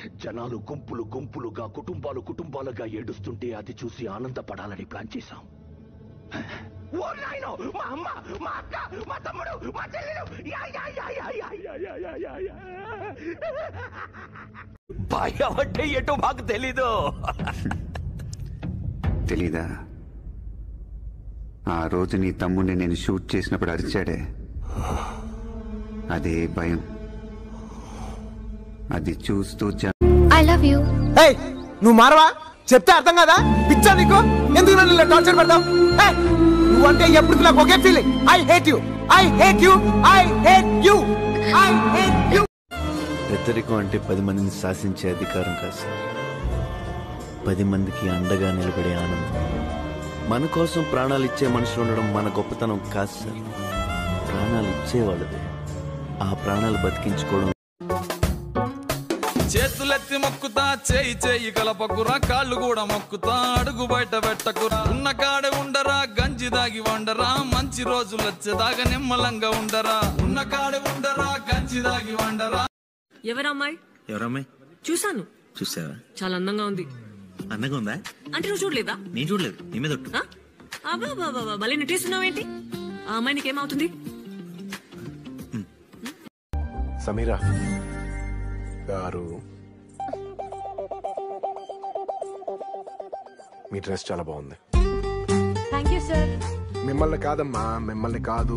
జనాలు గుంపులు గుంపులుగా కుటుంబాలు కుటుంబాలుగా ఏడుస్తుంటే అది చూసి ఆనందపడాలని ప్లాన్ చేశాం ఓ నాయనో మా అమ్మ మా అక్క మా తమ్ముడు మా చెల్లెలు యా, యా, యా, యా, యా, యా, యా, యా, యా, యా. భయం అంటే ఎటో మాకు తెలీదు తెలీదా ఆ రోజు నీ తమ్ముడిని నేను షూట్ చేసినప్పుడు అరిచాడే అదే భయం అది చూస్తూ జ- ఐ లవ్ యూ ఏయ్ నువ్వు మారవా చెప్తే అర్థం కదా పిచ్చా నీకు ఎందుకు నన్ను ఇలా టార్చర్ పెడతావు ఏయ్, నువ్వంటే ఎప్పుడు నాకు ఒకే feeling I hate you I hate you I hate you I hate you పెద్దరికం అంటే పది మందిని శాసించే అధికారం కాదు సార్ పది మందికి అండగా నిలబడే ఆనందం మన కోసం ప్రాణాలు ఇచ్చే మనుషులు ఉండడం మన గొప్పతనం కాదు సార్ ప్రాణాలు ఇచ్చేవాళ్ళదే ఆ ప్రాణాలు బతికించుకోవడం చేతులెత్తి మొక్కుతా చేయి చేయి కలపకురా కాళ్ళు కూడా మొక్కుతా అడుగు బయట పెట్టకురా ఉన్న కాడే ఉండరా గంజి దాగి వండరా మంచి రోజులు వచ్చేదాకా నిమ్మలంగా ఉండరా ఉన్న కాడే ఉండరా గంజి దాగి వండరా ఎవరమ్మాయి ఎవరమ్మాయి చూశాను చూసావా చాలా అందంగా ఉంది అందంగా ఉందా అంటే నువ్వు చూడలేదా నేను చూడలేదు నీ మీద ఒట్టు. ఆ? అబ్బా అబ్బా, అబ్బా, అబ్బా, భలే నటిస్తున్నావేంటి ఆ అమ్మాయి నీకేమవుతుంది సమీరా గారు మీ డ్రెస్ చాలా బాగుంది థ్యాంక్ యూ సార్ మిమ్మల్ని కాదమ్మా మిమ్మల్ని కాదు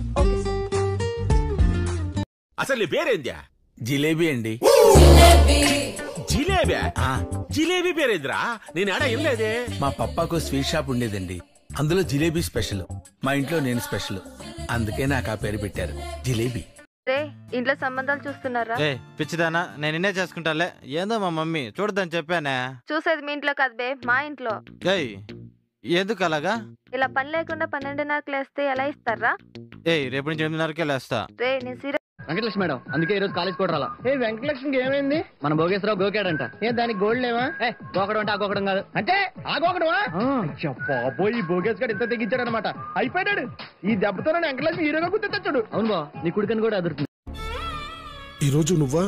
అసలు నీ పేరేంద్యా జిలేబీ అండి జిలేబీ జిలేబీ పేరేంద్రా నేను ఆడ ఏం లేదే మా పప్పాకు స్వీట్ షాప్ ఉండేదండి అందులో జిలేబీ స్పెషల్ మా ఇంట్లో నేను స్పెషల్ అందుకే నాకు ఆ పేరు పెట్టారు జిలేబీ రే ఇంట్లో సంబంధాలు చూస్తున్నారా ఏ పిచ్చిదానా నేను నిన్నే చేసుకుంటాలే ఏందో మా మమ్మీ చూడదని చెప్పానే చూసేది మీ ఇంట్లో కాదు బే మా ఇంట్లో ఏయ్ ఎందుకు అలాగా ఇలా పని లేకుండా పన్నెండున్నరకు లేస్తే ఎలా ఇస్తారా ఏయ్ రేపు నుంచి ఎనిమిదిన్నరకే లేస్తా రే నేను సీరియస్ వెంకటలక్ష్మి మేడం అందుకే ఈ రోజు కాలేజ్ కూడా రాలా ఏ వెంకటలక్ష్మికి ఏమైంది మన భోగేశ్వరరావు గోకాడంట ఏ దానికి గోల్డ్ లేవా ఏ గోకడం అంటే ఆ గోకడం కాదు అంటే ఆ గోకడమా బాబోయ్ ఈ భోగేశ్ గారు ఎంత తెగించాడు అనమాట అయిపోయాడు ఈ దెబ్బతో నన్ను వెంకటలక్ష్మి హీరోగా గుర్తెచ్చాడు అవును బా నీ కుడికని కూడా అదురుతుంది ఈరోజు నువ్వా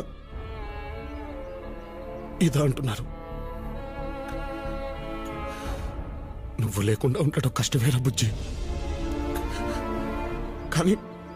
ఇదా అంటున్నారు నువ్వు లేకుండా ఉండటం కష్టమేరా బుజ్జి కానీ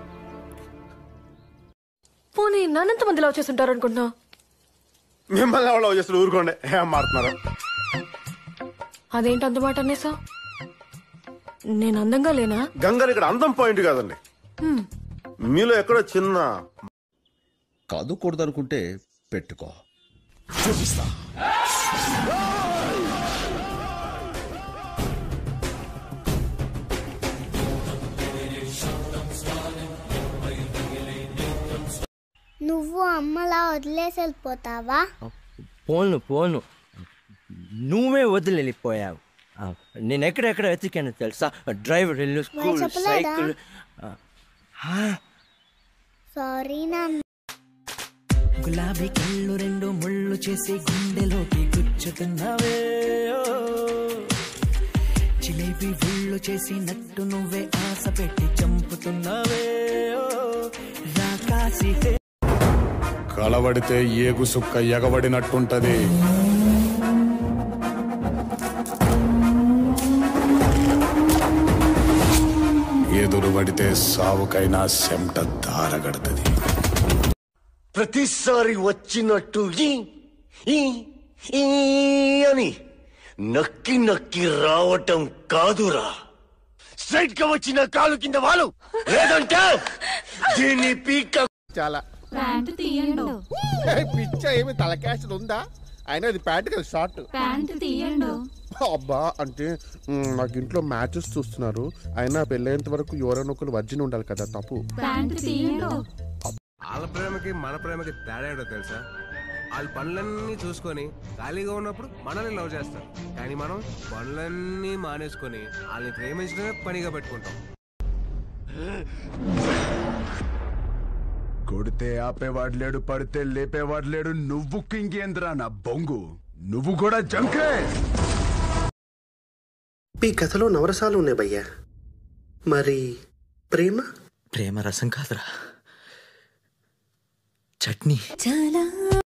పోనీ నన్నంత మందిలో వచ్చేస్తుంటారు అనుకుంటున్నా మిమ్మల్ని ఎవరో చేస్తారు ఊరుకోండి ఏం మారుతున్నారు అదేంటి అంత మాట అనేసా నేను అందంగా లేనా గంగారు ఇక్కడ అందం పాయింట్ కాదండి మీలో ఎక్కడో చిన్న కాదుకూడదనుకుంటే పెట్టుకో చూపిస్తా నువ్వు అమ్మలా వదిలేసి వెళ్ళిపోతావా పోను పోను నువ్వే వదిలి వెళ్ళిపోయావు ఆ, నేను ఎక్కడెక్కడ వెతికాను తెలుసా డ్రైవర్ ఇల్లు స్కూల్ చెప్పలేదా? సైకిల్ ఆ, సారీ నాన్న గులాబీ కళ్ళు రెండు ముళ్ళు చేసి గుండెలోకి గుచ్చుతున్నావే ఓ. జిలేబీ ఉళ్ళు చేసి నట్టు నువ్వే ఆశ పెట్టి చంపుతున్నావే ఓ. రాకాసి కలబడితే ఏగు సుక్క ఎగబడినట్టుంటది ఎదురు పడితే సావుకైనా సెమట దారగడుతుంది ప్రతిసారి వచ్చినట్టు ఈ ఈ ఈ అని నక్కి నక్కి రావటం కాదురా స్ట్రైట్ గా వచ్చిన కాలు కింద వాళ్ళు లేదంటే దీన్ని పీక చాలా ప్యాంటు తీయండు పిచ్చ ఏమి తలకేషన్ ఉందా అయినా ఇది ప్యాంట్ కదా షార్ట్ ప్యాంటు తీయండు అబ్బా అంటే మ్, నాకు ఇంట్లో మ్యాచెస్ చూస్తున్నారు అయినా పెళ్ళేంత వరకు ఎవరైనా ఒకరు వర్జిన్ ఉండాలి కదా తప్పు ప్యాంటు తీయండు వాళ్ళ ప్రేమకి మన ప్రేమకి తేడా ఏంటో తెలుసా వాళ్ళ పనులన్నీ చూసుకొని ఖాళీగా ఉన్నప్పుడు మనల్ని లవ్ చేస్తారు కానీ మనం పనులన్నీ మానేసుకొని వాళ్ళని ప్రేమించడమే పనిగా పెట్టుకుంటాం కొడితే ఆపేవాడు లేడు పడితే లేపేవాడు లేడు నువ్వు కింగేంద్రా నా బొంగు నువ్వు కూడా జంకే ఈ కథలో నవరసాలు ఉన్నాయి భయ్యా మరి ప్రేమ ప్రేమ రసం కాదురా చట్నీ చాలా